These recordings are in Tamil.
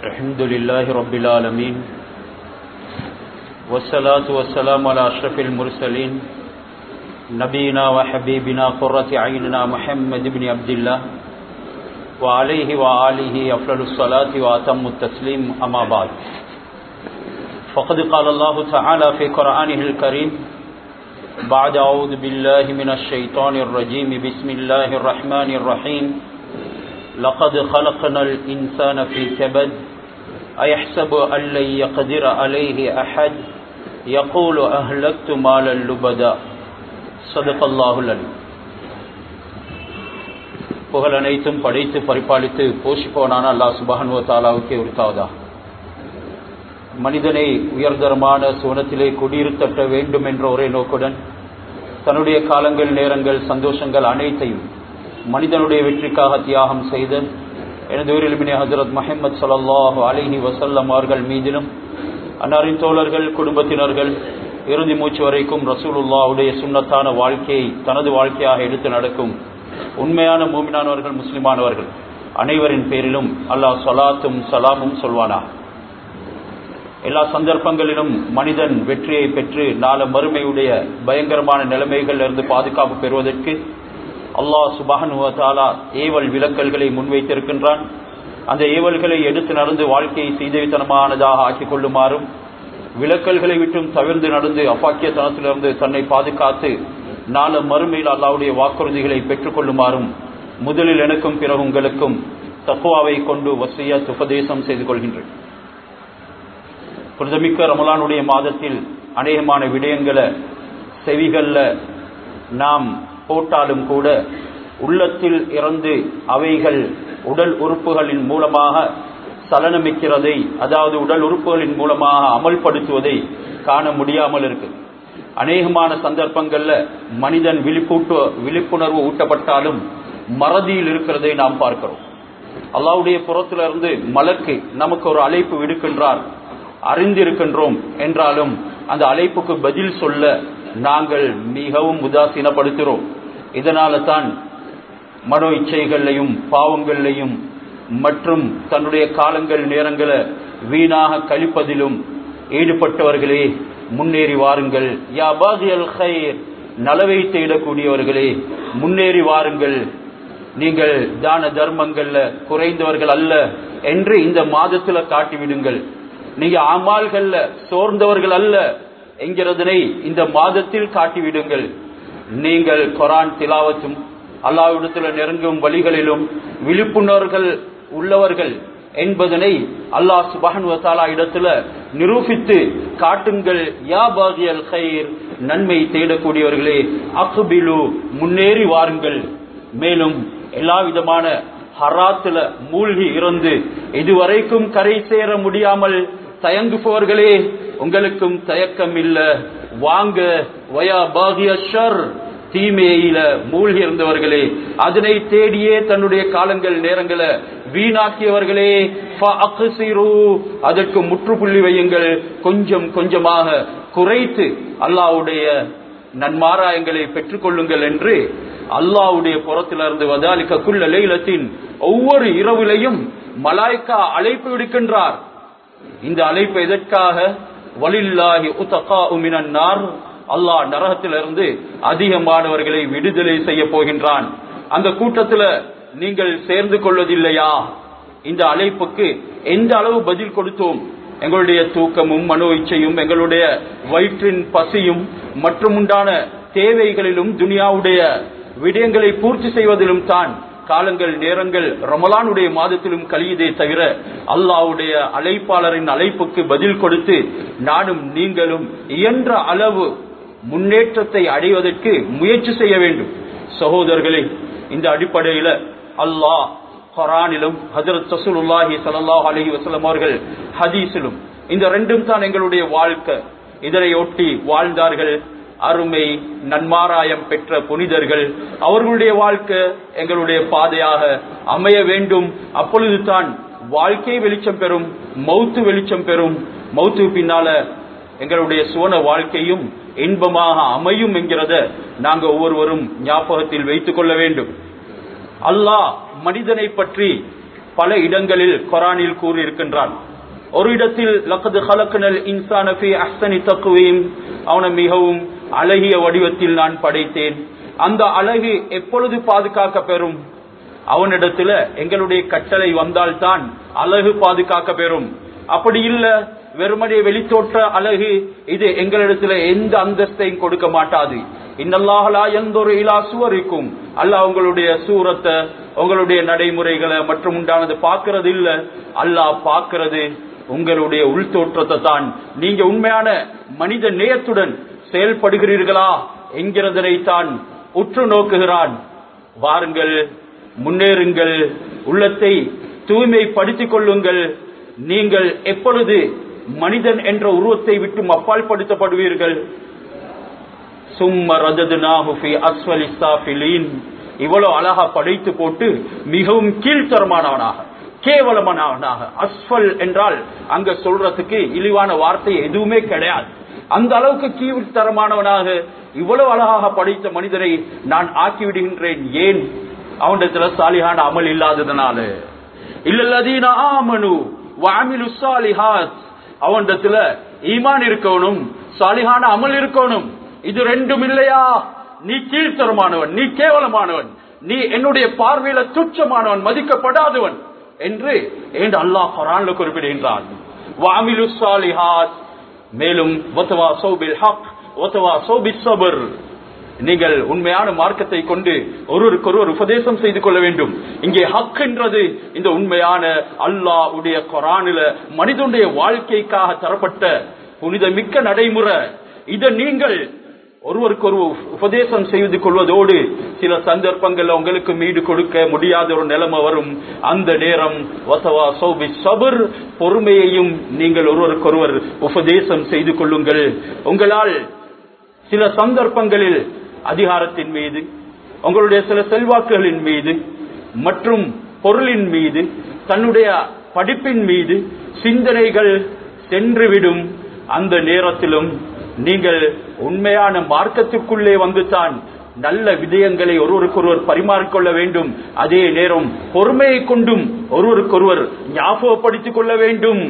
الحمد لله رب العالمين والصلاة والسلام على أشرف المرسلين نبينا وحبيبنا قرة عيننا محمد بن عبد الله وعليه وآله أفضل الصلاة وأتم التسليم أما بعد فقد قال الله تعالى في قرآنه الكريم بعد أعوذ بالله من الشيطان الرجيم بسم الله الرحمن الرحيم لقد خلقنا الإنسان في كبد أيحسب أن لن يقدر عليه أحد يقول أهلكت مالا لبدا صدق الله العليم புகழ் அனைத்தும் படைத்து பரிபாலித்து போஷிப்பவனான அல்லாஹ் சுபஹானுவ தாலாவுக்கே உரித்தாவதா மனிதனை உயர்தரமான சுவனத்திலே குடியிருத்தட்ட வேண்டும் என்ற ஒரே நோக்குடன் தன்னுடைய காலங்கள் நேரங்கள் சந்தோஷங்கள் அனைத்தையும் மனிதனுடைய வெற்றிக்காக தியாகம் செய்த எனது உயிரிலுமினே ஹசரத் மஹமது சல்லாஹு அலிஹி வசல்லம் அவர்கள் மீதிலும் அன்னாரின் தோழர்கள் குடும்பத்தினர்கள் இறுதி மூச்சு வரைக்கும் ரசூலுல்லாவுடைய சுண்ணத்தான வாழ்க்கையை தனது வாழ்க்கையாக எடுத்து நடக்கும் உண்மையான மூமினானவர்கள் முஸ்லிமானவர்கள் அனைவரின் பேரிலும் அல்லாஹ் சலாத்தும் சலாமும் சொல்வானா எல்லா சந்தர்ப்பங்களிலும் மனிதன் வெற்றியை பெற்று நாள மறுமையுடைய பயங்கரமான நிலைமைகளிலிருந்து பாதுகாப்பு பெறுவதற்கு அல்லாஹ் சுபானுவத்தாலா ஏவல் விலக்கல்களை முன்வைத்திருக்கின்றான் அந்த ஏவல்களை எடுத்து நடந்து வாழ்க்கையை சீதவித்தனமானதாக ஆக்கிக் கொள்ளுமாறும் விலக்கல்களை விட்டும் தவிர்ந்து நடந்து அப்பாக்கியத்தனத்திலிருந்து தன்னை பாதுகாத்து நாள மறுமையில் அல்லாவுடைய வாக்குறுதிகளை பெற்றுக் கொள்ளுமாறும் முதலில் எனக்கும் பிறகு உங்களுக்கும் தக்குவாவை கொண்டு வசிய உபதேசம் செய்து கொள்கின்றேன் புனிதமிக்க ரமலானுடைய மாதத்தில் அநேகமான விடயங்களை செவிகள்ல நாம் போட்டாலும் கூட உள்ளத்தில் இறந்து அவைகள் உடல் உறுப்புகளின் மூலமாக சலனமிக்கிறதை அதாவது உடல் உறுப்புகளின் மூலமாக அமல்படுத்துவதை காண முடியாமல் இருக்கு அநேகமான சந்தர்ப்பங்கள்ல மனிதன் விழிப்பூட்டு விழிப்புணர்வு ஊட்டப்பட்டாலும் மறதியில் இருக்கிறதை நாம் பார்க்கிறோம் அல்லாவுடைய புறத்திலிருந்து மலக்கு நமக்கு ஒரு அழைப்பு விடுக்கின்றார் அறிந்திருக்கின்றோம் என்றாலும் அந்த அழைப்புக்கு பதில் சொல்ல நாங்கள் மிகவும் உதாசீனப்படுத்துகிறோம் இதனால தான் மனோ இச்சைகள்லையும் பாவங்கள்லையும் மற்றும் தன்னுடைய காலங்கள் நேரங்களை வீணாக கழிப்பதிலும் ஈடுபட்டவர்களே முன்னேறி வாருங்கள் யா பாகியல் ஹைர் நலவை தேடக்கூடியவர்களே முன்னேறி வாருங்கள் நீங்கள் தான தர்மங்கள்ல குறைந்தவர்கள் அல்ல என்று இந்த மாதத்துல காட்டிவிடுங்கள் நீங்க அமால்கள்ல சோர்ந்தவர்கள் அல்ல என்கிறதனை இந்த மாதத்தில் காட்டிவிடுங்கள் நீங்கள் கொரான் திலாவத்தும் அல்லாவிடத்தில் நெருங்கும் வழிகளிலும் விழிப்புணர்வுகள் உள்ளவர்கள் என்பதனை அல்லாஹ் சுபஹன் வசாலா இடத்துல நிரூபித்து காட்டுங்கள் யா பாகியல் ஹைர் நன்மை தேடக்கூடியவர்களே அகுபிலு முன்னேறி வாருங்கள் மேலும் எல்லா விதமான ஹராத்துல மூழ்கி இருந்து இதுவரைக்கும் கரை சேர முடியாமல் தயங்குபவர்களே உங்களுக்கும் தயக்கம் இல்ல வாங்க வயா பாகிய ஷர் தீமையில மூழ்கி இருந்தவர்களே அதனை தேடியே தன்னுடைய காலங்கள் நேரங்களை வீணாக்கியவர்களே அதற்கு முற்றுப்புள்ளி வையுங்கள் கொஞ்சம் கொஞ்சமாக குறைத்து அல்லாவுடைய நன்மாராயங்களை பெற்றுக் கொள்ளுங்கள் என்று அல்லாவுடைய புறத்திலிருந்து வதாலிக்க குள்ள லைலத்தின் ஒவ்வொரு இரவிலையும் மலாய்க்கா அழைப்பு விடுக்கின்றார் இந்த அழைப்பு எதற்காக வலில்லாஹி உத்தகா உமினார் அல்லாஹ் நரகத்திலிருந்து அதிகமானவர்களை விடுதலை செய்ய போகின்றான் அந்த கூட்டத்தில் நீங்கள் சேர்ந்து கொள்வதில்லையா இந்த அழைப்புக்கு எந்த அளவு பதில் கொடுத்தோம் எங்களுடைய தூக்கமும் மனோ இச்சையும் எங்களுடைய வயிற்றின் பசியும் மற்றும் உண்டான தேவைகளிலும் துனியாவுடைய விடயங்களை பூர்த்தி செய்வதிலும் தான் காலங்கள் நேரங்கள் ரமலானுடைய மாதத்திலும் கழியதே தவிர அல்லாவுடைய அழைப்பாளரின் அழைப்புக்கு பதில் கொடுத்து நானும் நீங்களும் இயன்ற அளவு முன்னேற்றத்தை அடைவதற்கு முயற்சி செய்ய வேண்டும் சகோதரர்களே இந்த அடிப்படையில அல்லாஹ் குரானிலும் ஹசரத் சசூலுல்லாஹி சல்லாஹ் அலஹி வசலம் அவர்கள் ஹதீஸிலும் இந்த ரெண்டும் தான் எங்களுடைய வாழ்க்கை இதனை ஒட்டி வாழ்ந்தார்கள் அருமை நன்மாராயம் பெற்ற புனிதர்கள் அவர்களுடைய வாழ்க்கை எங்களுடைய பாதையாக அமைய வேண்டும் அப்பொழுது தான் வாழ்க்கை வெளிச்சம் பெறும் மௌத்து வெளிச்சம் பெறும் மௌத்து பின்னால எங்களுடைய சுவன வாழ்க்கையும் இன்பமாக அமையும் என்கிறத நாங்க ஒவ்வொருவரும் ஞாபகத்தில் வைத்துக் கொள்ள வேண்டும் அல்லாஹ் மனிதனை பற்றி பல இடங்களில் குரானில் கூறியிருக்கின்றான் ஒரு இடத்தில் லக்கது ஹலக்கனல் இன்சான ஃபி அஹ்சனி தக்குவீம் அவனை மிகவும் அழகிய வடிவத்தில் நான் படைத்தேன் அந்த அழகு எப்பொழுது பாதுகாக்க பெறும் அவனிடத்துல எங்களுடைய கட்டளை வந்தால்தான் அழகு பாதுகாக்க பெறும் அப்படி இல்ல வெறுமனே வெளித்தோற்ற அழகு இது எங்களிடத்துல எந்த அந்தஸ்தையும் கொடுக்க மாட்டாது இன்னல்லாஹலா எந்த ஒரு இலா சுவரிக்கும் அல்லாஹ் உங்களுடைய சூரத்தை உங்களுடைய நடைமுறைகளை மற்றும் உண்டானது பார்க்கறது இல்ல அல்லாஹ் பார்க்கிறது உங்களுடைய உள்தோற்றத்தை தான் நீங்க உண்மையான மனித நேயத்துடன் செயல்படுகிறீர்களா என்கிறதனை தான் உற்று நோக்குகிறான் வாருங்கள் முன்னேறுங்கள் உள்ளத்தை தூய்மைப்படுத்திக் கொள்ளுங்கள் நீங்கள் எப்பொழுது மனிதன் என்ற உருவத்தை விட்டு அப்பால் படுத்தப்படுவீர்கள் சும்ம ரஜதுனாஹு ஃபி அஸ்வலி சாஃபிலீன் இவ்வளவு அழகா படைத்து போட்டு மிகவும் கீழ்த்தரமானவனாக கேவலமானவனாக அஸ்வல் என்றால் அங்க சொல்றதுக்கு இழிவான வார்த்தை எதுவுமே கிடையாது அந்த அளவுக்கு கீழ்த்தரமானவனாக இவ்வளவு அழகாக படைத்த மனிதனை நான் ஆக்கிவிடுகின்றேன் ஏன் அவனிடத்துல சாலிகான அமல் இல்லாததுனால இல்லல்லதீன ஆமனு வாமிலு சாலிஹாத் அவனிடத்துல ஈமான் இருக்கணும் சாலிகான அமல் இருக்கணும் இது ரெண்டும் இல்லையா நீ கீழ்த்தரமானவன் நீ கேவலமானவன் நீ என்னுடைய பார்வையில துச்சமானவன் மதிக்கப்படாதவன் என்று என்று அல்லாஹ் குரான்ல குறிப்பிடுகின்றான் வாமிலு சாலிஹாத் மேலும் ஒத்தவா சௌபில் ஹக் ஒத்தவா சௌபில் சபர் நீங்கள் உண்மையான மார்க்கத்தை கொண்டு ஒருவருக்கொருவர் உபதேசம் செய்து கொள்ள வேண்டும் இங்கே ஹக் என்றது இந்த உண்மையான அல்லாஹ் உடைய கொரானில மனிதனுடைய வாழ்க்கைக்காக தரப்பட்ட புனித மிக்க நடைமுறை இதை நீங்கள் ஒருவருக்கு ஒரு உபதேசம் செய்து கொள்வதோடு சில சந்தர்ப்பங்கள்ல உங்களுக்கு மீடு கொடுக்க முடியாத ஒரு நிலைமை வரும் அந்த நேரம் வசவா சௌபி சபர் பொறுமையையும் நீங்கள் ஒருவருக்கொருவர் உபதேசம் செய்து கொள்ளுங்கள் உங்களால் சில சந்தர்ப்பங்களில் அதிகாரத்தின் மீது உங்களுடைய சில செல்வாக்குகளின் மீது மற்றும் பொருளின் மீது தன்னுடைய படிப்பின் மீது சிந்தனைகள் சென்றுவிடும் அந்த நேரத்திலும் நீங்கள் உண்மையான மார்க்கத்துக்குள்ளே வந்துதான் நல்ல விடயங்களை ஒருவருக்கொருவர் பரிமாறிக்கொள்ள வேண்டும் அதே நேரம் பொறுமையை கொண்டும் ஒருவருக்கொருவர் ஞாபகப்படுத்திக் கொள்ள வேண்டும்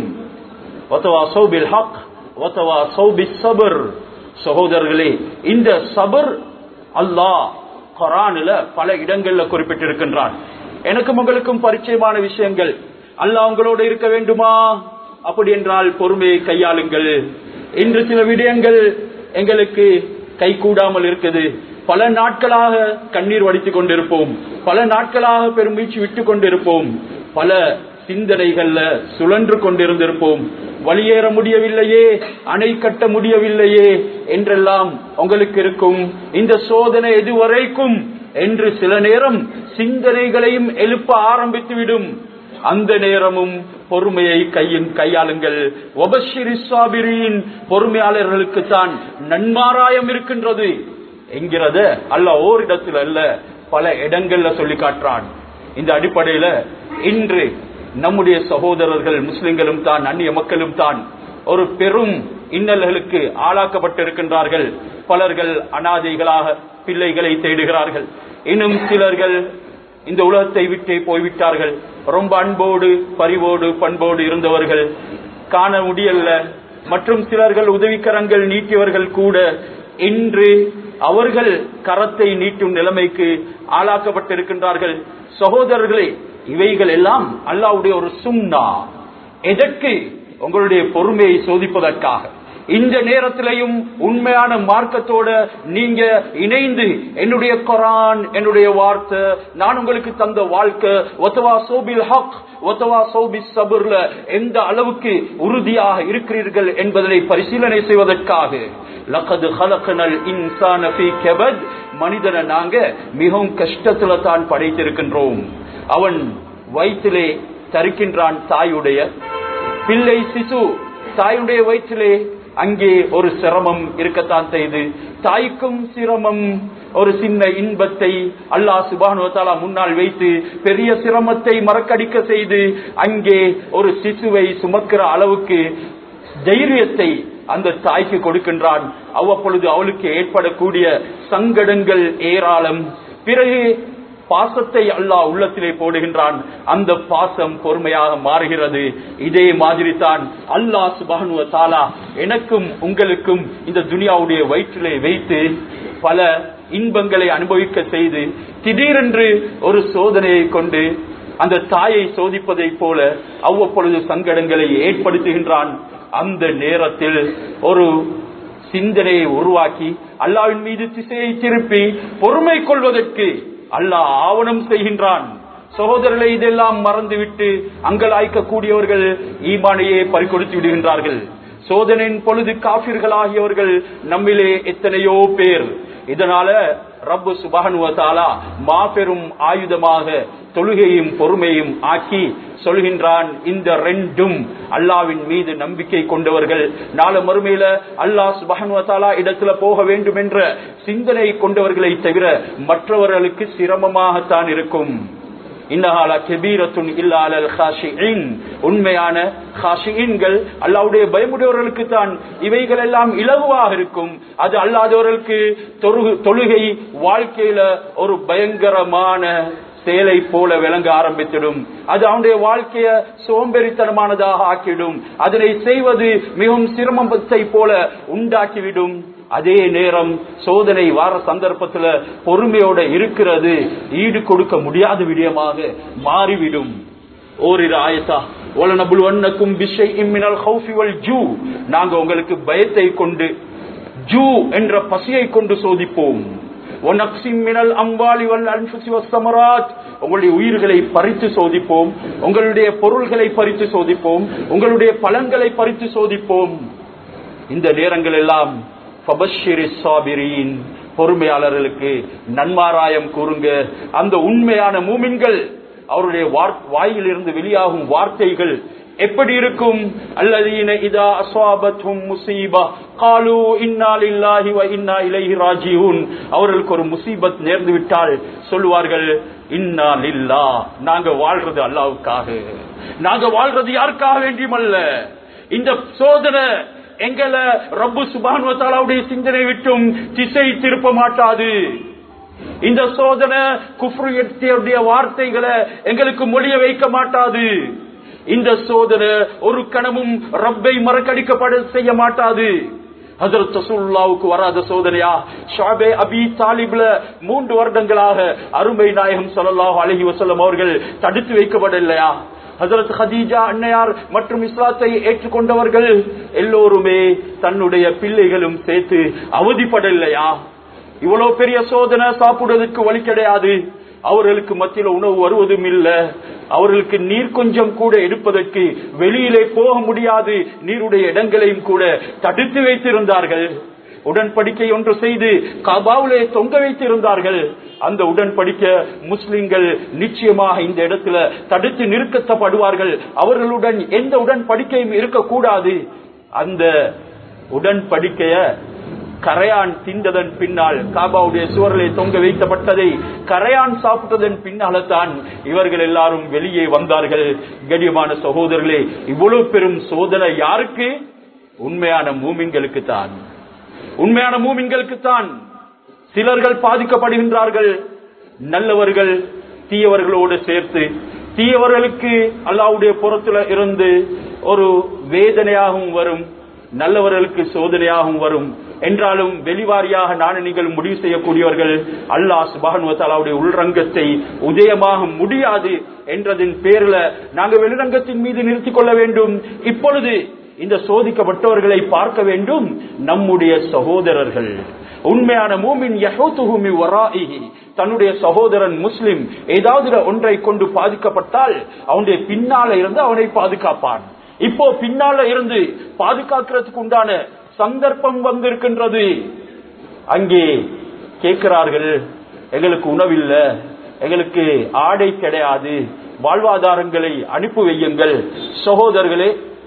ஒத்தவா சௌபில் ஹக் ஒத்தவா சௌபி சபர் சகோதரர்களே இந்த சபர் அல்லாஹ் கொரானில பல இடங்கள்ல குறிப்பிட்டிருக்கின்றான் எனக்கும் உங்களுக்கும் பரிச்சயமான விஷயங்கள் அல்லாஹ் உங்களோட இருக்க வேண்டுமா அப்படி என்றால் பொறுமையை கையாளுங்கள் இன்று சில விடயங்கள் எங்களுக்கு கை கூடாமல் இருக்குது பல நாட்களாக கண்ணீர் வடித்துக் கொண்டிருப்போம் பல நாட்களாக பெருமூச்சு விட்டுக் கொண்டிருப்போம் பல சிந்தனைகள்ல சுழன்று கொண்டிருந்திருப்போம் வழியேற முடியவில்லையே அணை கட்ட முடியவில்லையே என்றெல்லாம் உங்களுக்கு இருக்கும் இந்த சோதனை எதுவரைக்கும் என்று சில நேரம் சிந்தனைகளையும் எழுப்ப ஆரம்பித்துவிடும் அந்த நேரமும் பொறுமையை கையின் கையாளுங்கள் ஒபஷிரிசாபிரியின் பொறுமையாளர்களுக்கு தான் நன்மாராயம் இருக்கின்றது என்கிறத அல்ல ஓரிடத்தில் அல்ல பல இடங்கள்ல சொல்லி காட்டுறான் இந்த அடிப்படையில இன்று நம்முடைய சகோதரர்கள் முஸ்லிம்களும் தான் அந்நிய மக்களும் தான் ஒரு பெரும் இன்னல்களுக்கு ஆளாக்கப்பட்டிருக்கின்றார்கள் பலர்கள் அனாதைகளாக பிள்ளைகளை தேடுகிறார்கள் இன்னும் சிலர்கள் இந்த உலகத்தை விட்டே போய்விட்டார்கள் ரொம்ப அன்போடு பரிவோடு பண்போடு இருந்தவர்கள் காண முடியல மற்றும் சிலர்கள் உதவிக்கரங்கள் நீட்டியவர்கள் கூட இன்று அவர்கள் கரத்தை நீட்டும் நிலைமைக்கு ஆளாக்கப்பட்டிருக்கின்றார்கள் சகோதரர்களே இவைகள் எல்லாம் அல்லாவுடைய ஒரு சுண்ணா எதற்கு உங்களுடைய பொறுமையை சோதிப்பதற்காக இந்த நேரத்திலையும் உண்மையான மார்க்கத்தோட நீங்க இணைந்து என்னுடைய கொரான் என்னுடைய வார்த்தை நான் உங்களுக்கு தந்த வாழ்க்கை ஒத்தவா சோபில் ஹக் ஒத்தவா சோபி சபுர்ல எந்த அளவுக்கு உறுதியாக இருக்கிறீர்கள் என்பதனை பரிசீலனை செய்வதற்காக லகது ஹலகனல் இன்சான ஃபீ கெபத் மனிதனை நாங்க மிகவும் கஷ்டத்துல தான் படைத்திருக்கின்றோம் அவன் வயிற்றிலே தரிக்கின்றான் தாயுடைய பிள்ளை சிசு தாயுடைய வயிற்றிலே அங்கே ஒரு சிரமம் இருக்கத்தான் செய்து தாய்க்கும் சிரமம் ஒரு சின்ன இன்பத்தை அல்லாஹ் சுபானுவத்தாலா முன்னால் வைத்து பெரிய சிரமத்தை மறக்கடிக்க செய்து அங்கே ஒரு சிசுவை சுமக்கிற அளவுக்கு தைரியத்தை அந்த தாய்க்கு கொடுக்கின்றான் அவ்வப்பொழுது அவளுக்கு ஏற்படக்கூடிய சங்கடங்கள் ஏராளம் பிறகு பாசத்தை அல்லாஹ் உள்ளத்திலே போடுகின்றான் அந்த பாசம் பொறுமையாக மாறுகிறது இதே மாதிரி தான் அல்லாஹ் சுபானுவ தாலா எனக்கும் உங்களுக்கும் இந்த துனியாவுடைய வயிற்றிலே வைத்து பல இன்பங்களை அனுபவிக்க செய்து திடீரென்று ஒரு சோதனையை கொண்டு அந்த தாயை சோதிப்பதைப் போல அவ்வப்பொழுது சங்கடங்களை ஏற்படுத்துகின்றான் அந்த நேரத்தில் ஒரு சிந்தனையை உருவாக்கி அல்லாவின் மீது திசையை திருப்பி பொறுமை கொள்வதற்கு அல்லாஹ் ஆவணம் செய்கின்றான் சகோதரர்களை இதெல்லாம் மறந்துவிட்டு அங்கலாய்க்க கூடியவர்கள் ஈமானையே பறிகொடுத்து விடுகின்றார்கள் சோதனையின் பொழுது காபிர்களாகியவர்கள் நம்மிலே எத்தனையோ பேர் இதனால ரப்பு சுபானுவத்தாலா மாபெரும் ஆயுதமாக தொழுகையும் பொறுமையும் ஆக்கி சொல்கின்றான் இந்த ரெண்டும் அல்லாவின் மீது நம்பிக்கை கொண்டவர்கள் நாள மறுமையில அல்லாஹ் சுபஹானுவத்தாலா இடத்துல போக வேண்டும் என்ற சிந்தனை கொண்டவர்களை தவிர மற்றவர்களுக்கு சிரமமாகத்தான் இருக்கும் இன்னஹால கெபீரத்துன் இல்லாலல் ஹாஷியின் உண்மையான ஹாஷியின்கள் அல்லாவுடைய பயமுடையவர்களுக்கு தான் இவைகள் எல்லாம் இலகுவாக இருக்கும் அது அல்லாதவர்களுக்கு தொழுகு- தொழுகை வாழ்க்கையில ஒரு பயங்கரமான செயலை போல விளங்க ஆரம்பித்திடும் அது அவனுடைய வாழ்க்கைய சோம்பேறித்தனமானதாக ஆக்கிடும் அதனை செய்வது மிகவும் சிரமத்தை போல உண்டாக்கிவிடும் அதே நேரம் சோதனை வார சந்தர்ப்பத்துல பொறுமையோட இருக்கிறது ஈடு கொடுக்க முடியாத விடயமாக மாறிவிடும் ஓரிரு ஆயத்தா ஒலனபுல்வன்னக்கும் பிஷை இம்மினல் ஹவுஃபி வல் ஜூ நாங்க உங்களுக்கு பயத்தை கொண்டு ஜூ என்ற பசியை கொண்டு சோதிப்போம் وَنَقْسِمْ مِنَ الْأَمْوَالِ وَالْأَنْفُسِ وَالثَّمَرَاتِ உங்களுடைய உயிர்களை பறித்து சோதிப்போம் உங்களுடைய பொருள்களை பறித்து சோதிப்போம் உங்களுடைய பழங்களை பறித்து சோதிப்போம் இந்த நேரங்கள் எல்லாம் ஃபபஷ்ஷிரி ஸாபிரீன் பொறுமையாளர்களுக்கு நன்மாராயம் கூறுங்க அந்த உண்மையான மூமின்கள் அவருடைய வார்- வாயிலிருந்து வெளியாகும் வார்த்தைகள் எப்படி இருக்கும் அல்லதீன இதா அஸ்வாபத்தும் முசீபா காலு இன்னா லில்லாஹி வ இன்னா இலைஹி ராஜிஊன் அவர்களுக்கு ஒரு முசீபத் நேர்ந்து விட்டால் சொல்லுவார்கள் இன்னா லில்லா நாங்க வாழ்றது அல்லாஹ்வுக்காக நாங்க வாழ்றது யாருக்காக வேண்டியுமல்ல இந்த சோதனை எங்களை ரப்பு சுபானுவத்தாலாவுடைய சிந்தனை விட்டும் திசை திருப்ப மாட்டாது இந்த சோதனை குஃப்ருடைய வார்த்தைகளை எங்களுக்கு மொழிய வைக்க மாட்டாது இந்த சோதனை ஒரு கணமும் ரப்பை மறக்கடிக்கப்பட செய்ய மாட்டாது ஹஜரத் ரசூலுல்லாவுக்கு வராத சோதனையா ஷாபே அபி தாலிப்ல மூன்று வருடங்களாக அருமை நாயகம் ஸல்லல்லாஹு அலைஹி வஸல்லம் அவர்கள் தடுத்து வைக்கப்படலையா ஹசரத் ஹதீஜா அன்னையார் மற்றும் இஸ்லாத்தை ஏற்றுக்கொண்டவர்கள் எல்லோருமே தன்னுடைய பிள்ளைகளும் சேர்த்து அவதிப்படலையா இவ்வளவு பெரிய சோதனை சாப்பிடுவதற்கு வழி கிடையாது அவர்களுக்கு மத்தியில் உணவு வருவதும் இல்ல அவர்களுக்கு நீர் கொஞ்சம் கூட எடுப்பதற்கு வெளியிலே போக முடியாது நீருடைய இடங்களையும் கூட தடுத்து வைத்திருந்தார்கள் உடன்படிக்கை ஒன்று செய்து கபாவிலே தொங்க வைத்திருந்தார்கள் அந்த உடன்படிக்க முஸ்லிம்கள் நிச்சயமாக இந்த இடத்துல தடுத்து நிறுத்தப்படுவார்கள் அவர்களுடன் எந்த உடன்படிக்கையும் இருக்கக்கூடாது அந்த உடன்படிக்கைய கரையான் தின்றதன் பின்னால் காபாவுடைய சுவரிலே தொங்க வைக்கப்பட்டதை கரையான் சாப்பிட்டதன் பின்னால்தான் இவர்கள் எல்லாரும் வெளியே வந்தார்கள் கடியமான சகோதரர்களே இவ்வளவு பெரும் சோதனை யாருக்கு உண்மையான மூமின்களுக்கு தான் உண்மையான மூமின்களுக்கு தான் சிலர்கள் பாதிக்கப்படுகின்றார்கள் நல்லவர்கள் தீயவர்களோடு சேர்த்து தீயவர்களுக்கு அல்லாவுடைய புறத்துல இருந்து ஒரு வேதனையாகவும் வரும் நல்லவர்களுக்கு சோதனையாகவும் வரும் என்றாலும் வெளிவாரியாக நான் நீங்கள் முடிவு செய்யக்கூடியவர்கள் அல்லாஹ் சுபானுவத்தாலாவுடைய உள்ரங்கத்தை உதயமாக முடியாது என்றதின் பேர்ல நாங்கள் வெளிரங்கத்தின் மீது நிறுத்திக் கொள்ள வேண்டும் இப்பொழுது இந்த சோதிக்கப்பட்டவர்களை பார்க்க வேண்டும் நம்முடைய சகோதரர்கள் உண்மையான மூமின் யஹூத்துஹுமி வராஇஹி தன்னுடைய சகோதரன் முஸ்லிம் ஏதாவது ஒன்றை கொண்டு பாதிக்கப்பட்டால் அவனுடைய பின்னால இருந்து அவனை பாதுகாப்பான் இப்போ பின்னால இருந்து பாதுகாக்கிறதுக்கு உண்டான சந்தர்ப்பம் வந்திருக்கின்றது அங்கே கேட்கிறார்கள் எங்களுக்கு உணவில்ல எங்களுக்கு ஆடை கிடையாது வாழ்வாதாரங்களை அனுப்பி வையுங்கள் சகோதரர்களே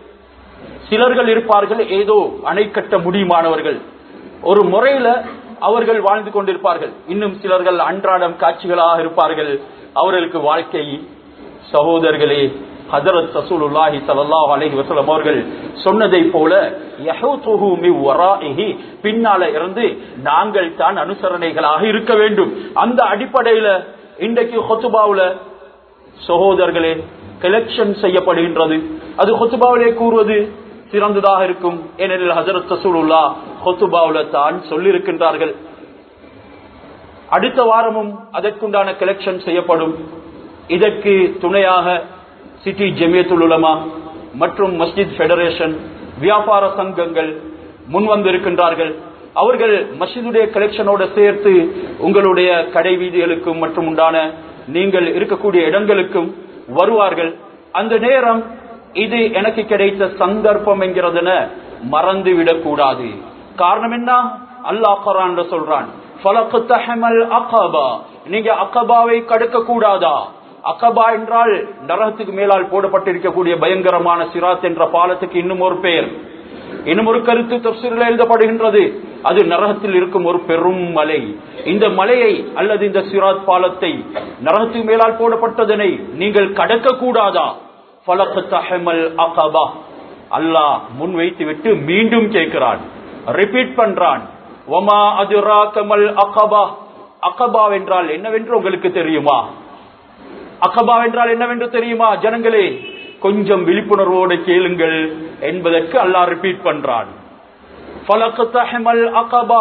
சிலர்கள் இருப்பார்கள் ஏதோ அணை கட்ட முடியுமானவர்கள் ஒரு முறையில அவர்கள் வாழ்ந்து கொண்டிருப்பார்கள் இன்னும் சிலர்கள் அன்றாடம் காட்சிகளாக இருப்பார்கள் அவர்களுக்கு வாழ்க்கை சகோதரர்களே ஹதரத் ரசூலுல்லாஹி ஸல்லல்லாஹு அலைஹி வஸல்லம் அவர்கள் சொன்னதை போல யஹூதுஹு மி வராஇஹி பின்னால இருந்து நாங்கள் தான் அனுசரணைகளாக இருக்க வேண்டும் அந்த அடிப்படையில இன்றைக்கு ஹொத்துபாவுல சகோதரர்களே கலெக்ஷன் செய்யப்படுகின்றது அது ஹொத்துபாவிலே கூறுவது சிறந்ததாக இருக்கும் ஏனெனில் ஹசரத் ரசூலுல்லா ஹொத்துபாவுல தான் சொல்லியிருக்கின்றார்கள் அடுத்த வாரமும் அதற்குண்டான கலெக்ஷன் செய்யப்படும் இதற்கு துணையாக சிட்டி ஜெமியத்துல் உலமா மற்றும் மஸ்ஜித் ஃபெடரேஷன் வியாபார சங்கங்கள் முன்வந்திருக்கின்றார்கள் அவர்கள் மஸ்ஜிதுடைய கலெக்ஷனோட சேர்த்து உங்களுடைய கடை வீதிகளுக்கும் மற்றும் உண்டான நீங்கள் இருக்கக்கூடிய இடங்களுக்கும் வருவார்கள் அந்த நேரம் இது எனக்கு கிடைத்த சந்தர்ப்பம் என்கிறதுன மறந்து விடக்கூடாது காரணம் என்ன அல்லாஹ் குரான் சொல்றான் ஃபலக்தஹமல் அகபா நீங்க அகபாவை கடக்க கூடாதா அகபா என்றால் நரகத்துக்கு மேலால் போடப்பட்டிருக்கக்கூடிய பயங்கரமான சிராத் என்ற பாலத்துக்கு இன்னும் ஒரு பெயர் இன்னும் ஒரு கருத்து தப்சீரில் எழுதப்படுகின்றது அது நரகத்தில் இருக்கும் ஒரு பெரும் மலை இந்த மலையை அல்லது இந்த சிராத் பாலத்தை நரகத்துக்கு மேலால் போடப்பட்டதனை நீங்கள் கடக்க கூடாதா ஃபலக்தஹமல் அகபா அல்லாஹ் முன் வைத்து விட்டு மீண்டும் கேட்கிறான் ரிப்பீட் பண்றான் ஒமா அதுராக்கமல் அகபா அகபா என்றால் என்னவென்று உங்களுக்கு தெரியுமா அகபா என்றால் என்னவென்று தெரியுமா ஜனங்களே கொஞ்சம் விழிப்புணர்வோடு கேளுங்கள் என்பதற்கு அல்லாஹ் ரிப்பீட் பண்றான் ஃபலக்தஹமல் அகபா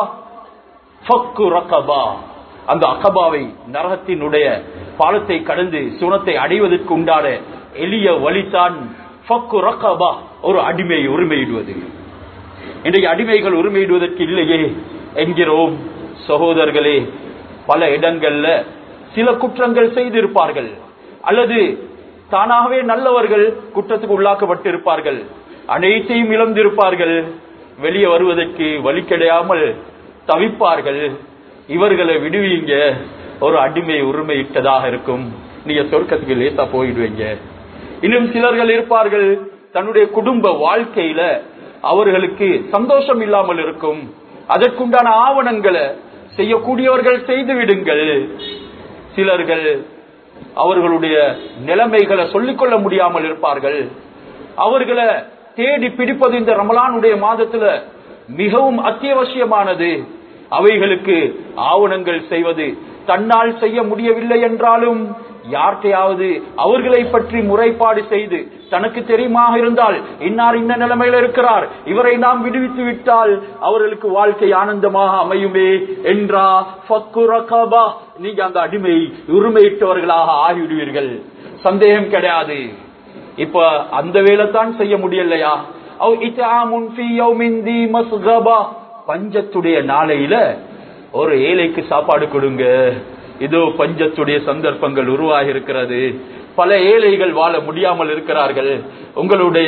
ஃபக்கு ரகபா அந்த அகபாவை நரகத்தினுடைய பாலத்தை கடந்து சுனத்தை அடைவதற்கு உண்டான எளிய வழிதான் ஃபக்கு ரகபா ஒரு அடிமை உரிமையிடுவது இன்றைக்கு அடிமைகள் உரிமையிடுவதற்கு இல்லையே என்கிறோம் சகோதரர்களே பல இடங்கள்ல சில குற்றங்கள் செய்திருப்பார்கள் அல்லது தானாகவே நல்லவர்கள் குற்றத்துக்கு உள்ளாக்கப்பட்டிருப்பார்கள் அனைத்தையும் இழந்திருப்பார்கள் வெளியே வருவதற்கு வழி கிடையாமல் தவிப்பார்கள் இவர்களை விடுவீங்க ஒரு அடிமை உரிமையிட்டதாக இருக்கும் நீங்க சொர்க்கத்துக்கு லேசா போயிடுவீங்க இன்னும் சிலர்கள் இருப்பார்கள் தன்னுடைய குடும்ப வாழ்க்கையில அவர்களுக்கு சந்தோஷம் இல்லாமல் இருக்கும் அதற்குண்டான ஆவணங்களை செய்யக்கூடியவர்கள் செய்து விடுங்கள் சிலர்கள் அவர்களுடைய நிலைமைகளை சொல்லிக்கொள்ள முடியாமல் இருப்பார்கள் அவர்களை தேடி பிடிப்பது இந்த ரமலானுடைய மாதத்துல மிகவும் அத்தியாவசியமானது அவைகளுக்கு ஆவணங்கள் செய்வது தன்னால் செய்ய முடியவில்லை என்றாலும் யார்கிட்டையாவது அவர்களை பற்றி முறைப்பாடு செய்து தனக்கு தெரியுமாக இருந்தால் இன்னார் இந்த நிலைமையில இருக்கிறார் இவரை நாம் விடுவித்து விட்டால் அவர்களுக்கு வாழ்க்கை ஆனந்தமாக அமையுமே என்றா ஃபக்குரகபா நீங்க அந்த அடிமை உரிமையிட்டவர்களாக ஆகிவிடுவீர்கள் சந்தேகம் கிடையாது இப்ப அந்த வேலை தான் செய்ய முடியலையா அவ் இத்ஆமுன் ஃபீ யௌமின் தீ மஸ்கபா பஞ்சத்துடைய நாளையில ஒரு ஏழைக்கு சாப்பாடு கொடுங்க இதோ பஞ்சத்துடைய சந்தர்ப்பங்கள் உருவாகி இருக்கிறது பல ஏழைகள் வாழ முடியாமல் இருக்கிறார்கள் உங்களுடைய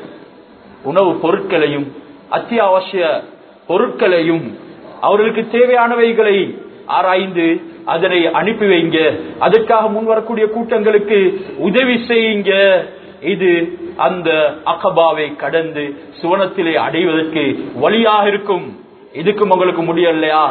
உணவு பொருட்களையும் அத்தியாவசிய பொருட்களையும் அவர்களுக்கு தேவையானவைகளை ஆராய்ந்து அதனை அனுப்பி வைங்க அதற்காக முன் வரக்கூடிய கூட்டங்களுக்கு உதவி செய்யுங்க இது அந்த அகபாவை கடந்து சுவனத்திலே அடைவதற்கு வழியாக இருக்கும் இதுக்கும் உங்களுக்கு முடியலையா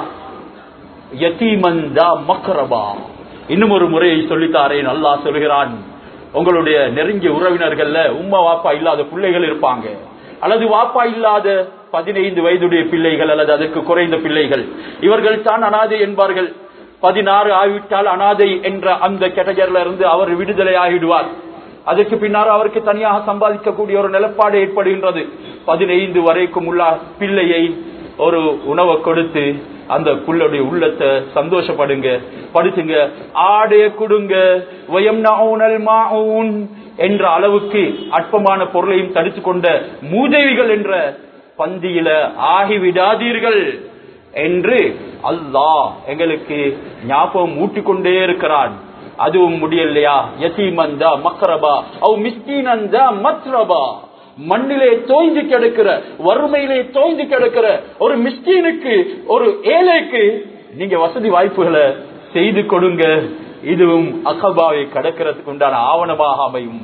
யத்தீமந்தா மக்ரபா இன்னும் ஒரு முறையை சொல்லித்தாரேன் அல்லாஹ் சொல்கிறான் உங்களுடைய நெருங்கிய உறவினர்கள்ல உம்மா வாப்பா இல்லாத பிள்ளைகள் இருப்பாங்க அல்லது வாப்பா இல்லாத பதினைந்து வயதுடைய பிள்ளைகள் அல்லது அதற்கு குறைந்த பிள்ளைகள் இவர்கள் தான் அனாதை என்பார்கள் பதினாறு ஆகிவிட்டால் அனாதை என்ற அந்த கேட்டகரியில இருந்து அவர் விடுதலை ஆகிடுவார் அதற்கு பின்னர் அவருக்கு தனியாக சம்பாதிக்கக்கூடிய ஒரு நிலப்பாடு ஏற்படுகின்றது பதினைந்து வரைக்கும் உள்ள பிள்ளையை ஒரு உணவை கொடுத்து அந்த புள்ளுடைய உள்ளத்தை சந்தோஷப்படுங்க படுத்துங்க ஆடைய கொடுங்க வயம் மாவுன் என்ற அளவுக்கு அற்பமான பொருளையும் தடுத்து கொண்ட மூதேவிகள் என்ற பந்தியில ஆகிவிடாதீர்கள் என்று அல்லாஹ் எங்களுக்கு ஞாபகம் ஊட்டிக்கொண்டே இருக்கிறான் அதுவும் முடியலையா யசீமந்தா மக்ரபா அவ் மிஸ்கீனந்தா மத்ரபா மண்ணிலே தோய்ந்து கிடக்கிற வறுமையிலே தோய்ந்து கிடக்கிற ஒரு மிஸ்கீனுக்கு ஒரு ஏழைக்கு நீங்க வசதி வாய்ப்புகளை செய்து கொடுங்க இதுவும் அகபாவை கடக்கிறதுக்கு உண்டான ஆவணமாக அமையும்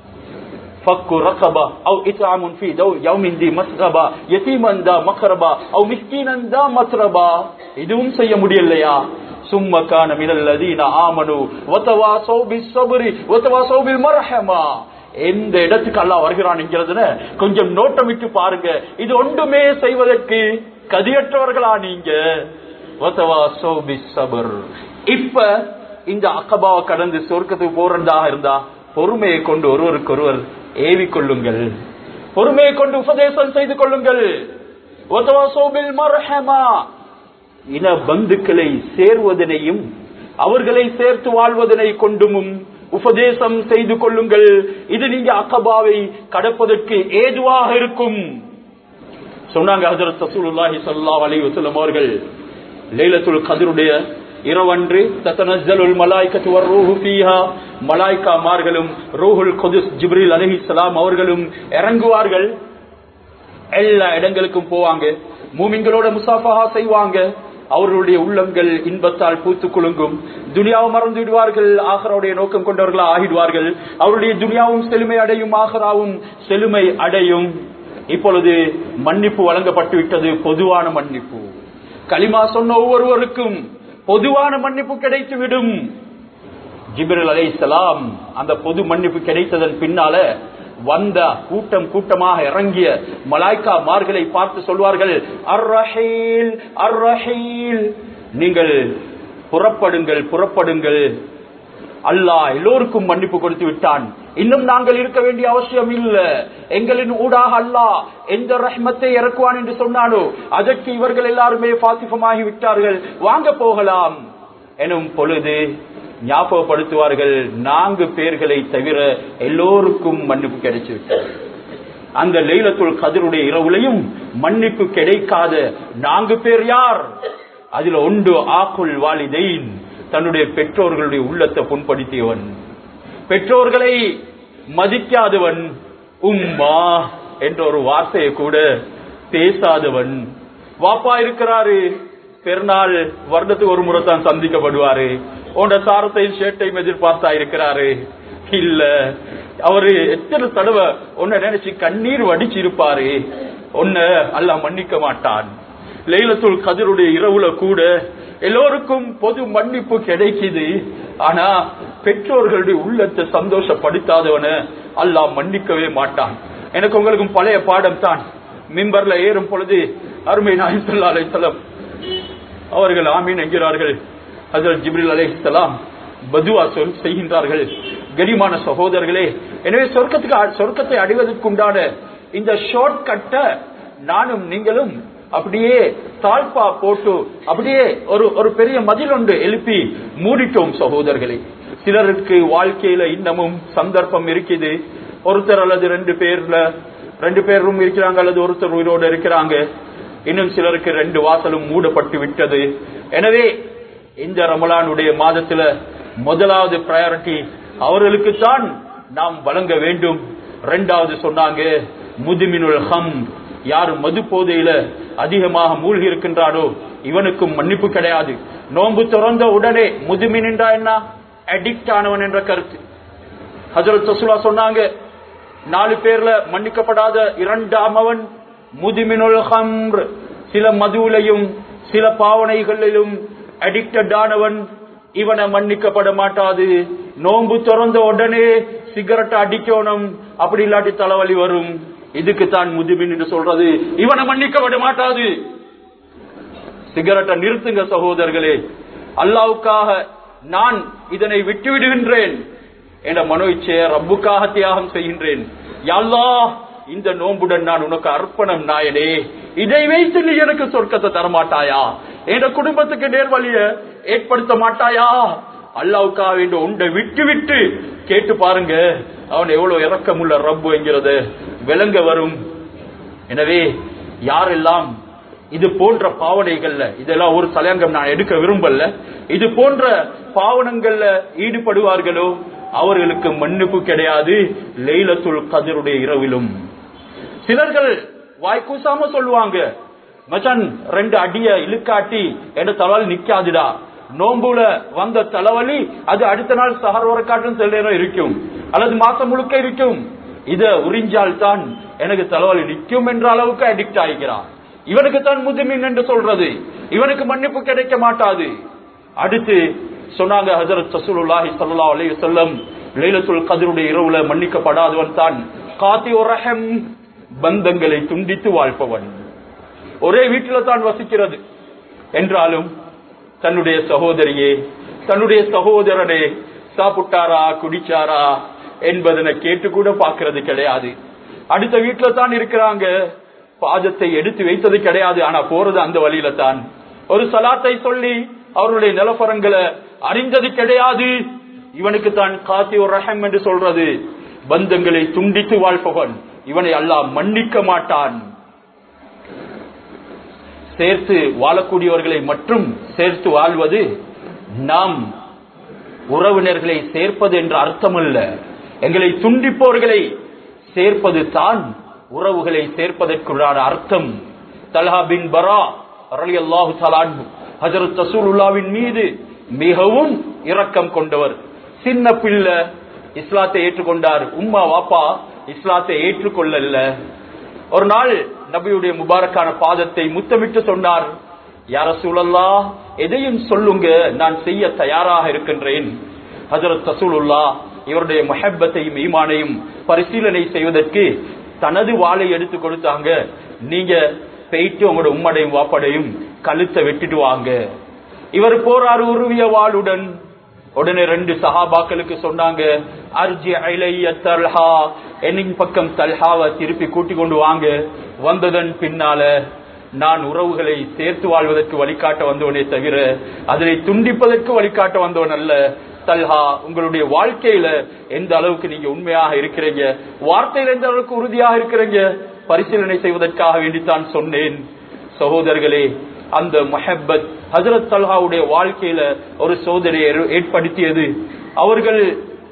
فك رقبة أو إطعام في دو يوم ذي مسغبة يتيما ذا مقربة أو مسكينا ذا متربة இதுவும் செய்ய முடியலையா ثم كان من الذين آمنوا وتواصوا بالصبر وتواصوا بالمرحمة எந்த இடத்துக்கு அல்லாஹ் வருகிறான் என்கிறதுன கொஞ்சம் நோட்டமிட்டு பாருங்க இது ஒன்றுமே செய்வதற்கு கதியற்றவர்களா நீங்க வதவாசோ பிஸ்ஸபர். இப்ப இந்த அக்கபாவை கடந்து சொர்க்கத்துக்கு போறதாக இருந்தா பொறுமையை கொண்டு ஒருவருக்கு ஒருவர் ஏவிக் கொள்ளுங்கள் பொறுமையை கொண்டு உபதேசம் செய்து கொள்ளுங்கள் ஒத்தவாசோபில் மர்ஹமா இன பந்துக்களை சேர்வதனையும் அவர்களை சேர்த்து வாழ்வதனை கொண்டும் உபதேசம் செய்து கொள்ளுங்கள் இது நீங்க அக்கபாவை கடப்பதற்கு ஏதுவாக இருக்கும் சொன்னாங்க ஹஜரத் ரசூலுல்லாஹி ஸல்லல்லாஹு அலைஹி வஸல்லம் அவர்கள் லைலத்துல் கத்ருடைய இரவன்று தத்தனஸ்ஸலுல் மலாயிகத்து வர்ரூஹு ஃபீஹா மலாயிகாமார்களும் ரூஹுல் குதுஸ் ஜிப்ரீல் அலைஹிஸ்ஸலாம் அவர்களும் இறங்குவார்கள் எல்லா இடங்களுக்கும் போவாங்க மூமின்களோட முசாஃபஹா செய்வாங்க அவர்களுடைய உள்ளங்கள் இன்பத்தால் பூத்து குலுங்கும் துனியாவை மறந்து விடுவார்கள் ஆஹராவுடைய நோக்கம் கொண்டவர்களா ஆகிடுவார்கள் அவருடைய துனியாவும் செழுமை அடையும் ஆஹராவும் செழுமை அடையும் இப்பொழுது மன்னிப்பு வழங்கப்பட்டு விட்டது பொதுவான மன்னிப்பு களிமா சொன்ன ஒவ்வொருவருக்கும் பொதுவான மன்னிப்பு கிடைத்துவிடும் ஜிப்ரல் அலைஹிஸ்ஸலாம் அந்த பொது மன்னிப்பு கிடைத்ததன் பின்னால வந்த கூட்டம் கூட்டமாக இறங்கிய மலாய்க்கா மார்களை பார்த்து சொல்வார்கள் அர்ரஹீல் அர்ரஹீல் நீங்கள் புறப்படுங்கள் புறப்படுங்கள் அல்லாஹ் எல்லோருக்கும் மன்னிப்பு கொடுத்து விட்டான் இன்னும் நாங்கள் இருக்க வேண்டிய அவசியம் இல்ல எங்களின் ஊடாக அல்லாஹ் எந்த ரஹ்மத்தை இறக்குவான் என்று சொன்னானோ அதற்கு இவர்கள் எல்லாருமே பாசிபமாகி விட்டார்கள் வாங்க போகலாம் எனும் பொழுது ஞாபகப்படுத்துவார்கள் நான்கு பேர்களை தவிர எல்லோருக்கும் மன்னிப்பு கிடைச்சு விட்டது அந்த லைலத்துல் கதிருடைய இரவுலையும் மன்னிப்பு கிடைக்காத நான்கு பேர் யார் அதுல ஒன்று ஆக்குல் வாலிதைன் தன்னுடைய பெற்றோர்களுடைய உள்ளத்தை புண்படுத்தியவன் பெற்றோர்களை மதிக்காதவன் உம்மா என்ற ஒரு வார்த்தையை கூட பேசாதவன் வாப்பா இருக்கிறாரு பெருநாள் வருடத்துக்கு ஒரு முறை தான் சந்திக்கப்படுவாரு உண்ட சாரத்தையும் ஷேட்டையும் எதிர்பார்த்தா இருக்கிறாரு இல்ல அவரு எத்தனை தடவை உன்னை நினைச்சு கண்ணீர் வடிச்சு இருப்பாரு உன்ன அல்ல மன்னிக்க மாட்டான் லைலத்துல் கதிருடைய இரவுல கூட எல்லோருக்கும் பொது மன்னிப்பு கிடைக்குது ஆனா பெற்றோர்களுடைய உள்ளத்தை சந்தோஷப்படுத்தாதவன அல்லாஹ் மன்னிக்கவே மாட்டான் எனக்கு உங்களுக்கும் பழைய பாடம் தான் மிம்பர்ல ஏறும் பொழுது அருமை நாயசல்லா அலைத்தலம் அவர்கள் ஆமீன் என்கிறார்கள் ஹசரத் ஜிப்ரில் அலைஹிஸ்ஸலாம் பதுவா சொல் செய்கின்றார்கள் கரிமான சகோதரர்களே எனவே சொர்க்கத்துக்கு சொர்க்கத்தை அடைவதற்குண்டான இந்த ஷார்ட் கட்ட நானும் நீங்களும் அப்படியே தாழ்பா போட்டு அப்படியே ஒரு ஒரு பெரிய மதில் ஒன்று எழுப்பி மூடிட்டோம் சகோதரர்களே சிலருக்கு வாழ்க்கையில இன்னமும் சந்தர்ப்பம் இருக்குது ஒருத்தர் அல்லது ரெண்டு பேர்ல ரெண்டு பேரும் இருக்கிறாங்க அல்லது ஒருத்தர் உயிரோடு இருக்கிறாங்க இன்னும் சிலருக்கு ரெண்டு வாசலும் மூடப்பட்டு விட்டது எனவே இந்த ரமலானுடைய மாதத்துல முதலாவது பிரையாரிட்டி அவர்களுக்கு தான் நாம் வழங்க வேண்டும் ரெண்டாவது சொன்னாங்க முதுமினுல் ஹம் யாரு மது போதையில அதிகமாக மூழ்கி இருக்கின்றாரோ இவனுக்கும் மன்னிப்பு கிடையாது நோன்பு திறந்த உடனே முதுமின் என்றா என்ன அடிக்ட் ஆனவன் என்ற கருத்து ஹசரத் சசுலா சொன்னாங்க நாலு பேர்ல மன்னிக்கப்படாத இரண்டாமவன் முதுமினுல் ஹம்ர் சில மதுவிலையும் சில பாவனைகளிலும் அடிக்டட் ஆனவன் இவனை மன்னிக்கப்பட மாட்டாது நோன்பு திறந்த உடனே சிகரெட் அடிக்கணும் அப்படி இல்லாட்டி தலைவலி வரும் இதுக்கு தான் முதுமின் என்று சொல்றது இவனை மன்னிக்கப்பட மாட்டாது சிகரெட்டை நிறுத்துங்க சகோதரர்களே அல்லாவுக்காக நான் இதனை விட்டு விடுகின்றேன் என்ற மனோ இச்சைய ரப்புக்காக தியாகம் செய்கின்றேன் யாழ்லா இந்த நோன்புடன் நான் உனக்கு அர்ப்பணம் நாயனே இதை வைத்து நீ எனக்கு சொர்க்கத்தை தரமாட்டாயா என் குடும்பத்துக்கு நேர்வழிய ஏற்படுத்த மாட்டாயா அல்லாவுக்காக வேண்டும் உண்டை விட்டு விட்டு கேட்டு பாருங்க அவன் எவ்வளவு இறக்கமுள்ள ரப்பு என்கிறது விளங்க வரும் எனவே யாரெல்லாம் இது போன்ற பாவனைகள்ல இதெல்லாம் ஒரு தலையங்கம் நான் எடுக்க விரும்பல இது போன்ற பாவனங்கள்ல ஈடுபடுவார்களோ அவர்களுக்கு மன்னிப்பு கிடையாது லைலத்துல் கதிருடைய இரவிலும் சிலர்கள் வாய்க்கூசாம சொல்லுவாங்க மச்சான் ரெண்டு அடிய இழுக்காட்டி என்ற தலைவலி நிக்காதுடா நோம்புல வந்த தலைவலி அது அடுத்த நாள் சஹர் வரக்காட்டும் சில நேரம் இருக்கும் அல்லது மாசம் முழுக்க இருக்கும் இத உறிஞ்சால் தான் எனக்கு தலைவலி நிற்கும் என்ற அளவுக்கு அடிக்ட் ஆகிறான் இவனுக்கு தான் முதுமின் என்று சொல்றது இவனுக்கு மன்னிப்பு கிடைக்க மாட்டாது அடுத்து சொன்னாங்க ஹசரத் சசூலுல்லாஹி ஸல்லல்லாஹு அலைஹி வஸல்லம் லைலத்துல் கத்ருடைய இரவுல மன்னிக்கப்படாதவன் தான் காத்தி ரஹம் பந்தங்களை துண்டித்து வாழ்பவன் ஒரே வீட்டில தான் வசிக்கிறது என்றாலும் தன்னுடைய சகோதரியே தன்னுடைய சகோதரனே சாப்பிட்டாரா குடிச்சாரா என்பதனை கேட்டு கூட பாக்குறது கிடையாது அடுத்த வீட்டுல தான் இருக்கிறாங்க பாதத்தை எடுத்து வைத்தது கிடையாது ஆனா போறது அந்த வழியில தான் ஒரு சலாத்தை சொல்லி அவருடைய நிலப்பரங்களை அறிந்தது கிடையாது இவனுக்கு தான் காத்தி ஒரு ரஹம் என்று சொல்றது பந்தங்களை துண்டித்து வாழ்பவன் இவனை அல்லாஹ் மன்னிக்க மாட்டான் சேர்த்து வாழக்கூடியவர்களை மட்டும் சேர்த்து வாழ்வது நாம் உறவினர்களை சேர்ப்பது என்ற அர்த்தமல்ல எங்களை துண்டிப்பவர்களை சேர்ப்பது தான் உறவுகளை சேர்ப்பதற்குள்ளான அர்த்தம் தல்ஹா பின் பரா ரலியல்லாஹு தஆலா அன்ஹு ஹஜரத் ரசூலுல்லாவின் மீது மிகவும் இரக்கம் கொண்டவர் சின்ன பிள்ளை இஸ்லாத்தை ஏற்றுக்கொண்டார் உம்மா வாப்பா இஸ்லாத்தை ஏற்றுக்கொள்ளல ஒரு நாள் நபியுடைய முபாரக்கான பாதத்தை முத்தமிட்டு சொன்னார் யார சூழல்லா எதையும் சொல்லுங்க நான் செய்ய தயாராக இருக்கின்றேன் ஹஜரத் ரசூலுல்லா இவருடைய மஹப்பத்தையும் ஈமானையும் பரிசீலனை செய்வதற்கு தனது வாளை எடுத்து கொடுத்தாங்க நீங்க போயிட்டு உங்களோட உம்மடையும் வாப்படையும் கழுத்தை வெட்டிட்டு வாங்க இவர் போறாரு உருவிய வாளுடன் உடனே ரெண்டு சஹாபாக்களுக்கு சொன்னாங்க அர்ஜி ஐலைய தல்ஹா என்னின் பக்கம் தல்ஹாவை திருப்பி கூட்டி கொண்டு வாங்க வந்ததன் பின்னால நான் உறவுகளை சேர்த்து வாழ்வதற்கு வழிகாட்ட வந்தவனே தவிர அதனை துண்டிப்பதற்கு வழிகாட்ட வந்தவன் அல்ல தல்ஹா உங்களுடைய வாழ்க்கையில எந்த அளவுக்கு நீங்க உண்மையாக இருக்கிறீங்க வார்த்தையில எந்த அளவுக்கு உறுதியாக இருக்கிறீங்க பரிசீலனை செய்வதற்காக வேண்டித்தான் சொன்னேன் சகோதரர்களே அந்த மஹப்பத் ஹசரத் தல்ஹாவுடைய வாழ்க்கையில ஒரு சோதனையை ஏற்படுத்தியது அவர்கள்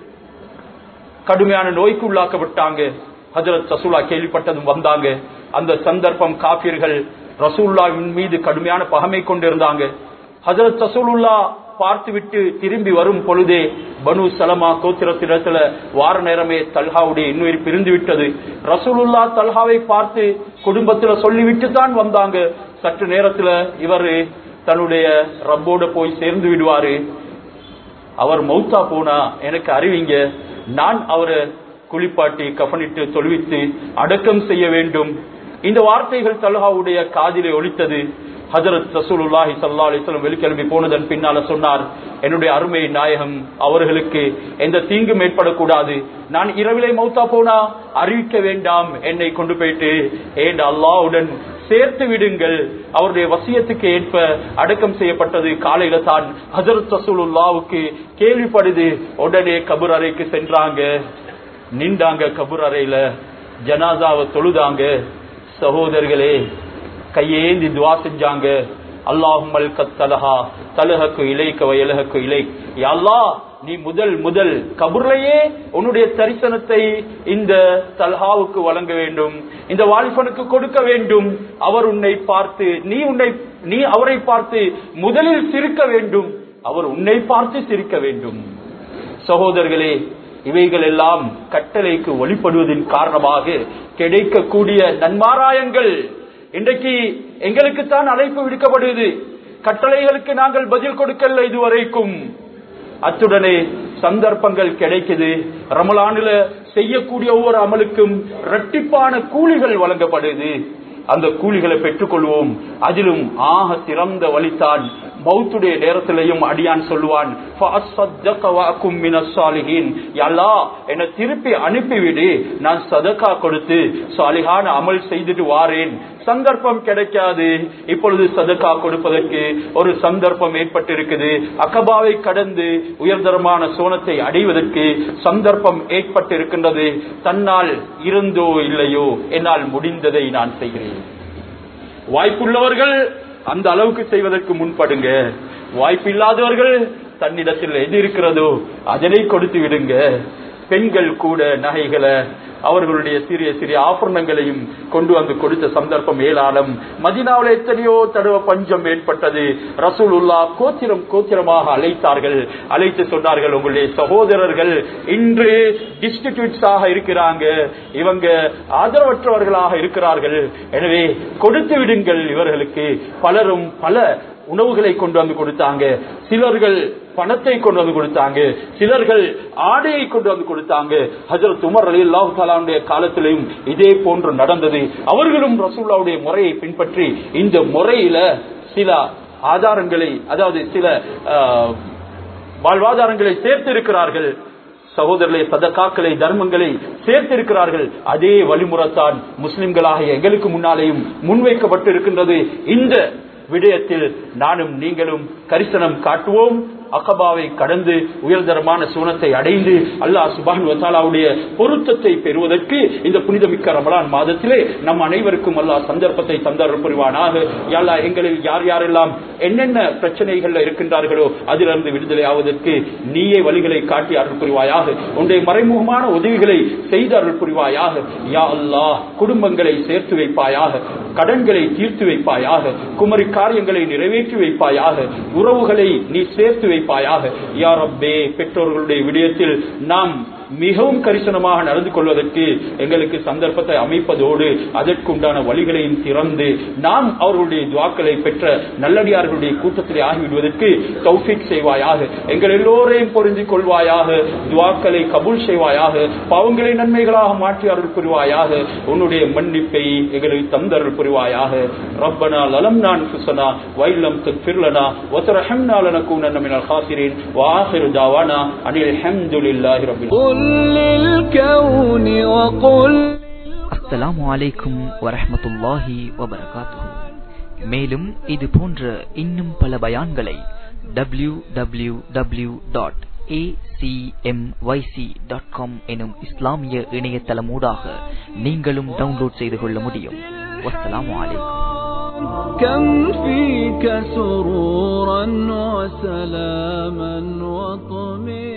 கடுமையான நோய்க்கு உள்ளாக்கப்பட்டாங்க ஹஜரத் ரசூலா கேள்விப்பட்டதும் வந்தாங்க அந்த சந்தர்ப்பம் காப்பீர்கள் ரசூல்லாவின் மீது கடுமையான பகமை கொண்டிருந்தாங்க ஹஜரத் ரசூலுல்லா பார்த்துவிட்டு திரும்பி வரும் பொழுதே பனு சலமா கோத்திரத்திடத்துல வார நேரமே தல்ஹாவுடைய இன்னுயிர் பிரிந்து விட்டது ரசூலுல்லா தல்ஹாவை பார்த்து குடும்பத்துல சொல்லிவிட்டு தான் வந்தாங்க சற்று நேரத்துல இவர் தன்னுடைய ரப்போட போய் சேர்ந்து விடுவாரு அவர் மௌத்தா போனா எனக்கு அறிவிங்க நான் அவரை குளிப்பாட்டி கஃனிட்டு தொழுவித்து அடக்கம் செய்ய வேண்டும் இந்த வார்த்தைகள் தல்ஹாவுடைய காதிலே ஒலித்தது ஹஜரத் ரசூலுல்லாஹி சல்லா அலிஸ்லம் வெளிக்கிழமை போனதன் பின்னால சொன்னார் என்னுடைய அருமை நாயகம் அவர்களுக்கு எந்த தீங்கும் ஏற்படக்கூடாது நான் இரவிலே மௌத்தா போனா அறிவிக்க வேண்டாம் என்னை கொண்டு போயிட்டு ஏன் அல்லாவுடன் சேர்த்து விடுங்கள் அவருடைய வசியத்துக்கு ஏற்ப அடக்கம் செய்யப்பட்டது காலையில தான் ஹசரத் ரசூலுல்லாவுக்கு கேள்விப்படுது உடனே கபூர் அறைக்கு சென்றாங்க நின்றாங்க கபூர் அறையில ஜனாதாவை தொழுதாங்க சகோதரர்களே கையேந்தி துவா செஞ்சாங்க அல்லாஹும் தலஹா தலஹக்கு இலைக்க வயலஹக்கு இலை அல்லா நீ முதல் முதல் கபுர்லையே உன்னுடைய தரிசனத்தை இந்த தல்ஹாவுக்கு வழங்க வேண்டும் இந்த வாலிபனுக்கு கொடுக்க வேண்டும் அவர் உன்னை பார்த்து நீ உன்னை நீ அவரை பார்த்து முதலில் சிரிக்க வேண்டும் அவர் உன்னை பார்த்து சிரிக்க வேண்டும் சகோதரர்களே இவைகள் எல்லாம் கட்டளைக்கு வழிபடுவதன் காரணமாக கிடைக்கக்கூடிய நன்மாராயங்கள் இன்றைக்கு எங்களுக்குத்தான் அழைப்பு விடுக்கப்படுது கட்டளைகளுக்கு நாங்கள் பதில் கொடுக்கல இதுவரைக்கும் அத்துடனே சந்தர்ப்பங்கள் கிடைக்குது ரமலானில செய்யக்கூடிய ஒவ்வொரு அமலுக்கும் இரட்டிப்பான கூலிகள் வழங்கப்படுது அந்த கூலிகளை பெற்றுக்கொள்வோம் அதிலும் ஆக சிறந்த வழித்தான் மௌத்துடைய நேரத்திலையும் அடியான் சொல்லுவான் என திருப்பி அனுப்பிவிடு நான் சதக்கா கொடுத்து சாலிகான அமல் செய்துட்டு வாரேன் சந்தர்ப்பம் கிடைக்காது இப்பொழுது சதக்கா கொடுப்பதற்கு ஒரு சந்தர்ப்பம் ஏற்பட்டிருக்குது அகபாவை கடந்து உயர்தரமான சோனத்தை அடைவதற்கு சந்தர்ப்பம் ஏற்பட்டிருக்கின்றது தன்னால் இருந்தோ இல்லையோ என்னால் முடிந்ததை நான் செய்கிறேன் வாய்ப்புள்ளவர்கள் அந்த அளவுக்கு செய்வதற்கு முன்படுங்க வாய்ப்பு இல்லாதவர்கள் தன்னிடத்தில் எது இருக்கிறதோ அதனை கொடுத்து விடுங்க பெண்கள் கூட நகைகளை அவர்களுடைய சிறிய சிறிய ஆபரணங்களையும் கொண்டு வந்து கொடுத்த சந்தர்ப்பம் ஏராளம் மதினாவில் எத்தனையோ தடவை பஞ்சம் ஏற்பட்டது ரசூலுல்லா கோத்திரம் கோத்திரமாக அழைத்தார்கள் அழைத்து சொன்னார்கள் உங்களுடைய சகோதரர்கள் இன்று டிஸ்டிடியூட்ஸாக இருக்கிறாங்க இவங்க ஆதரவற்றவர்களாக இருக்கிறார்கள் எனவே கொடுத்து விடுங்கள் இவர்களுக்கு பலரும் பல உணவுகளை கொண்டு வந்து கொடுத்தாங்க சிலர்கள் பணத்தை கொண்டு வந்து கொடுத்தாங்க சிலர்கள் ஆடையை கொண்டு வந்து கொடுத்தாங்க ஹஜரத் உமர் அலி அல்லாஹு தாலாவுடைய காலத்திலையும் இதே போன்று நடந்தது அவர்களும் ரசூல்லாவுடைய முறையை பின்பற்றி இந்த முறையில சில ஆதாரங்களை அதாவது சில வாழ்வாதாரங்களை சேர்த்து இருக்கிறார்கள் சகோதரர்களை சதக்காக்களை தர்மங்களை சேர்த்திருக்கிறார்கள் அதே வழிமுறைத்தான் முஸ்லிம்களாக எங்களுக்கு முன்னாலேயும் முன்வைக்கப்பட்டிருக்கின்றது இந்த விடயத்தில் நானும் நீங்களும் கரிசனம் காட்டுவோம் அகபாவை கடந்து உயர்தரமான சூனத்தை அடைந்து அல்லாஹ் சுபான் வசாலாவுடைய பொருத்தத்தை பெறுவதற்கு இந்த புனிதமிக்க ரமலான் மாதத்திலே நம் அனைவருக்கும் அல்லாஹ் சந்தர்ப்பத்தை தந்தர் புரிவானாக யாழ்லா எங்களில் யார் யாரெல்லாம் என்னென்ன பிரச்சனைகள்ல இருக்கின்றார்களோ அதிலிருந்து விடுதலை ஆவதற்கு நீயே வழிகளை காட்டி அருள் புரிவாயாக உன்னுடைய மறைமுகமான உதவிகளை செய்து அருள் புரிவாயாக யா அல்லாஹ் குடும்பங்களை சேர்த்து வைப்பாயாக கடன்களை தீர்த்து வைப்பாயாக குமரி காரியங்களை நிறைவேற்றி வைப்பாயாக உறவுகளை நீ சேர்த்து வைப்பாயாக யா ரப்பே பெற்றோர்களுடைய விடயத்தில் நாம் மிகவும் கரிசனமாக நடந்து கொள்வதற்கு எங்களுக்கு சந்தர்ப்பத்தை அமைப்பதோடு அதற்குண்டான வழிகளையும் திறந்து நாம் அவர்களுடைய துவாக்களை பெற்ற நல்லடியார்களுடைய கூட்டத்திலே ஆகிவிடுவதற்கு தௌஃபிக் செய்வாயாக எங்கள் எல்லோரையும் பொருந்திக் கொள்வாயாக துவாக்களை கபூல் செய்வாயாக பாவங்களை நன்மைகளாக மாற்றி அருள் புரிவாயாக உன்னுடைய மன்னிப்பை எங்களுக்கு தந்தருள் புரிவாயாக ரப்பனா லலம் நான் குசனா வைலம் திருலனா ஒத்தரஹம்னா லனக்கூன மினல் ஹாசிரின் வாஹிரு தாவானா அனில் ஹம்துலில்லாஹி ரப்பில் قل للكون وقل அஸ்ஸலாமு அலைக்கும் வரஹ்மத்துல்லாஹி வபரகாத்துஹு மேலும் இது போன்ற இன்னும் பல பயான்களை W W W dot dot com எனும் இஸ்லாமிய இணையதளமூடாக நீங்களும் டவுன்லோட் செய்து கொள்ள முடியும் வஸ்ஸலாமு அலைக்கும் كم فيك سرورا وسلاما وطمئنا